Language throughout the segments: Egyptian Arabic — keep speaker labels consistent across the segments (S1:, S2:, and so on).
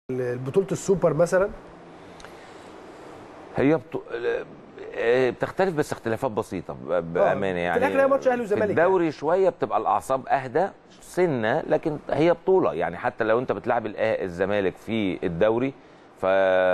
S1: بطوله السوبر مثلا
S2: هي بتو... آه، بتختلف بس اختلافات بسيطه ب- بامانه يعني
S1: في الآخر هي ماتش أهلي وزمالك
S2: في الدوري شويه بتبقى الاعصاب اهدى سنه لكن هي بطوله يعني حتى لو انت بتلعب الأه- الزمالك في الدوري ف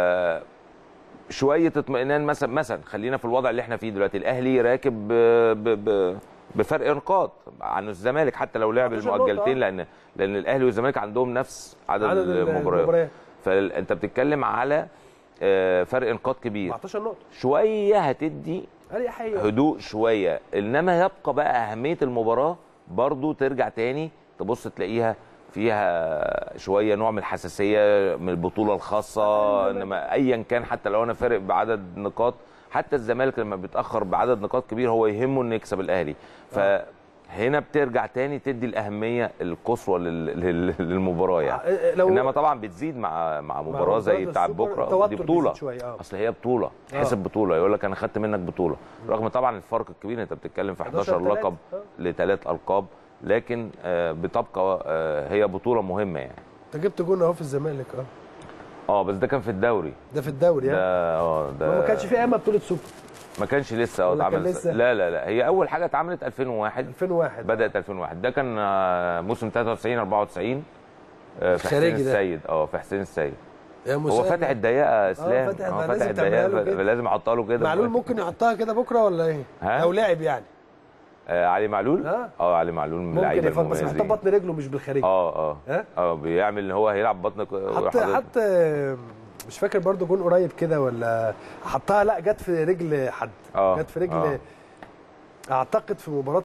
S2: شويه اطمئنان مثلا مثلا خلينا في الوضع اللي احنا فيه دلوقتي الاهلي راكب ب... ب... ب... بفرق نقاط عن الزمالك حتى لو لعب
S1: 14 نقطة.
S2: المؤجلتين لان لان الاهلي والزمالك عندهم نفس عدد,
S1: عدد
S2: المباريات
S1: المباريات.
S2: فانت بتتكلم على آه، فرق نقاط كبير
S1: 14 نقطه
S2: شويه هتدي
S1: اريحيه
S2: هدوء شويه انما يبقى بقى اهميه المباراه برضو ترجع تاني تبص تلاقيها فيها شويه نوع من الحساسيه من البطوله الخاصه انما ايا كان حتى لو انا فارق بعدد نقاط حتى الزمالك لما بيتاخر بعدد نقاط كبير هو يهمه انه يكسب الاهلي فهنا بترجع تاني تدي الاهميه القصوى لل- لل- للمباراه يعني
S1: آه، لو-
S2: انما طبعا بتزيد مع مع مباراه
S1: مباراة
S2: زي بتاع
S1: السوبر
S2: بكره
S1: التوتر
S2: دي
S1: بيزيد
S2: بطوله
S1: شوية، آه.
S2: اصل هي بطوله تحسب بطوله يقول لك انا خدت منك بطوله رغم طبعا الفرق الكبير انت بتتكلم في 11
S1: 11
S2: لقب
S1: آه.
S2: لثلاث القاب لكن آه، بتبقى آه، هي بطوله مهمه يعني
S1: انت جبت جون اهو في الزمالك اه
S2: اه بس ده كان في الدوري
S1: ده في الدوري
S2: ده
S1: ها
S2: اه ده
S1: ما كانش في ايام بطوله سوبر
S2: ما كانش لسه اه
S1: ولا كان
S2: اتعمل
S1: لسه؟
S2: لا لا لا هي اول حاجه اتعملت 2001
S1: 2001
S2: بدات 2001 ده كان آه، موسم 93 94 آه، في حسين
S1: خارجي ده.
S2: السيد اه في حسين السيد
S1: يا
S2: هو
S1: مساعد.
S2: فاتح الضيقه اسلام
S1: فاتح-
S2: اه
S1: ما
S2: فاتح
S1: لازم تعملها له
S2: الضيقه
S1: كده.
S2: لازم احطها له كده
S1: معلول ممكن يحطها كده بكره ولا ايه؟
S2: ها؟
S1: لو لعب يعني
S2: آه علي معلول
S1: اه.
S2: اه علي معلول من
S1: ممكن
S2: اللعيبه
S1: يفضل بس يحطها
S2: المميزين
S1: بطن رجله مش بالخارجي
S2: اه اه
S1: ها؟
S2: اه بيعمل ان هو هيلعب بطنك
S1: حط حط مش فاكر برضو جون قريب كده ولا حطها لا جت في رجل حد
S2: آه،
S1: جت في رجل
S2: آه.
S1: اعتقد في مباراه